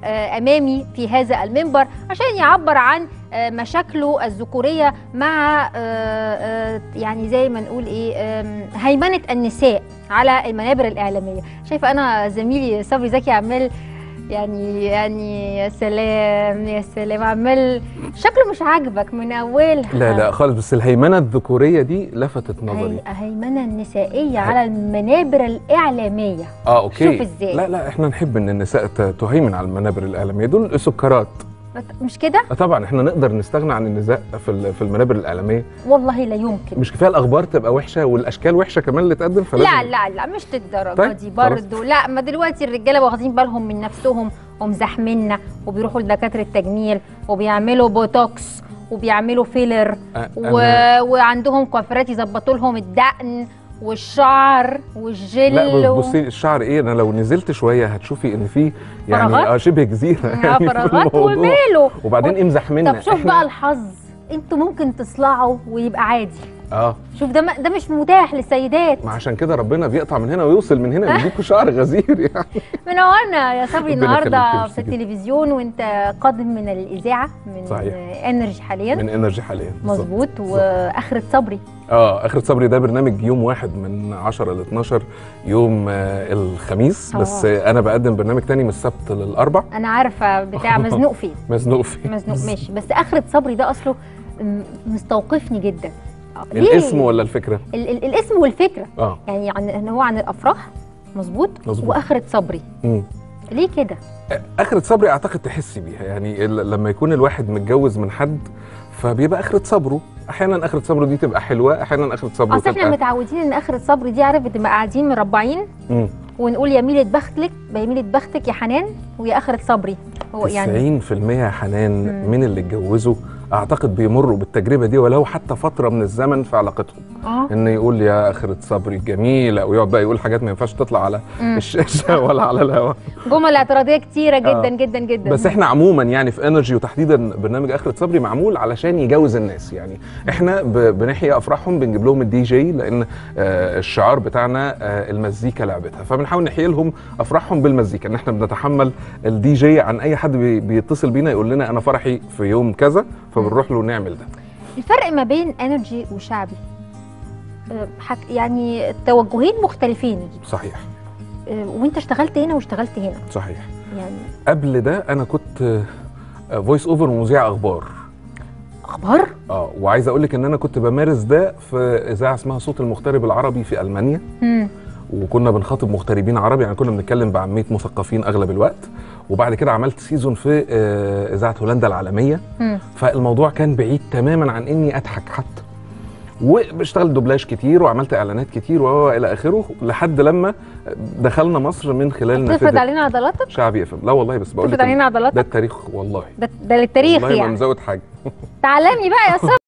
آه، امامي في هذا المنبر عشان يعبر عن آه، مشاكله الذكوريه مع آه، آه، يعني زي ما نقول ايه آم، هيمنه النساء على المنابر الاعلاميه شايفه انا زميلي صبري زكي عمال يعني يعني يا سلام يا سلام عمال شكله مش عاجبك من اولها لا لا خالص بس الهيمنه الذكوريه دي لفتت نظري هي- هيمنه النسائيه على المنابر الاعلاميه اه اوكي شوف إزاي. لا لا احنا نحب ان النساء ت- تهيمن على المنابر الاعلاميه دول سكرات مش كده آه طبعا احنا نقدر نستغنى عن النساء في ال- في المنابر الاعلاميه والله لا يمكن مش كفايه الاخبار تبقى وحشه والاشكال وحشه كمان اللي تقدم فلازم لا لا لا مش للدرجه طيب، دي خلاص. برضه لا ما دلوقتي الرجاله واخدين بالهم من نفسهم ومزاحميننا وبيروحوا لدكاتره تجميل وبيعملوا بوتوكس وبيعملوا فيلر أ- و... أنا- وعندهم كوافيرات يظبطوا لهم الدقن والشعر والجل لا و- بصي الشعر ايه انا لو نزلت شويه هتشوفي ان في يعني فراغات؟ اه شبه جزيره آه، يعني في فراغات الموضوع. وماله وبعدين ايه مزاحمنا طب شوف بقى الحظ انتوا ممكن تصلعوا ويبقى عادي اه شوف ده ما- ده مش متاح للسيدات ما عشان كده ربنا بيقطع من هنا ويوصل من هنا بيديكوا شعر غزير يعني منورنا يا صبري ربنا النهارده يخليك، في ميرسي جدا. التلفزيون وانت قادم من الاذاعه من صحيح. انرجي حاليا من انرجي حاليا بالظبط. مظبوط واخره صبري اه اخرة صبري ده برنامج يوم واحد من 10 ل 12 يوم آه الخميس آه. بس آه انا بقدم برنامج تاني من السبت للاربع انا عارفه بتاع مزنوق فين مزنوق فيه مزنوق ماشي بس اخره صبري ده اصله م- مستوقفني جدا آه، ليه؟ الاسم ولا الفكره؟ ال ال الاسم والفكره اه يعني عن ان هو عن الافراح مظبوط مظبوط. واخره صبري مم. ليه كده اخرة صبري اعتقد تحسي بيها يعني ال- لما يكون الواحد متجوز من حد فبيبقى اخرة صبره احيانا اخرة صبره دي تبقى حلوه احيانا اخرة صبره اصل احنا تبقى متعودين ان اخره صبري دي عارف بتبقى قاعدين مربعين مم. ونقول يا ميلة بختك يا ميلة بختك يا حنان ويا اخرة صبري هو يعني 90% يا حنان مم. من اللي اتجوزوا اعتقد بيمروا بالتجربه دي ولو حتى فتره من الزمن في علاقتهم اه ان يقول يا اخرة صبري جميله ويقعد بقى يقول حاجات ما ينفعش تطلع على مم. الشاشه ولا على الهواء جمل اعتراضيه كتيره جدا آه. جدا جدا بس احنا عموما يعني في انرجي وتحديدا برنامج اخرة صبري معمول علشان يجوز الناس يعني احنا ب- بنحيي افراحهم بنجيب لهم الدي جي لان آه الشعار بتاعنا آه المزيكا لعبتها فبنحاول نحيي لهم افراحهم بالمزيكا ان احنا بنتحمل الدي جي عن اي حد بي- بيتصل بينا يقول لنا انا فرحي في يوم كذا فبنروح له نعمل ده الفرق ما بين انرجي وشعبي آه، حك يعني توجهين مختلفين صحيح آه، وانت اشتغلت هنا واشتغلت هنا صحيح يعني قبل ده انا كنت فويس اوفر ومذيع اخبار اخبار اه وعايز اقول لك ان انا كنت بمارس ده في اذاعه اسمها صوت المغترب العربي في المانيا مم. وكنا بنخاطب مغتربين عرب يعني كنا بنتكلم بعاميه مثقفين اغلب الوقت وبعد كده عملت سيزون في آه، اذاعه هولندا العالميه مم. فالموضوع كان بعيد تماما عن اني اضحك حتى وبشتغل دوبلاج كتير وعملت اعلانات كتير و الى اخره لحد لما دخلنا مصر من خلال تفرض نافذه علينا عضلاتك شعبي اف لا والله بس بقول تفرض لك علينا ده عضلاتك التاريخ والله ده, ده للتاريخ والله ما يعني مزود حاجه تعلمني بقى يا صبري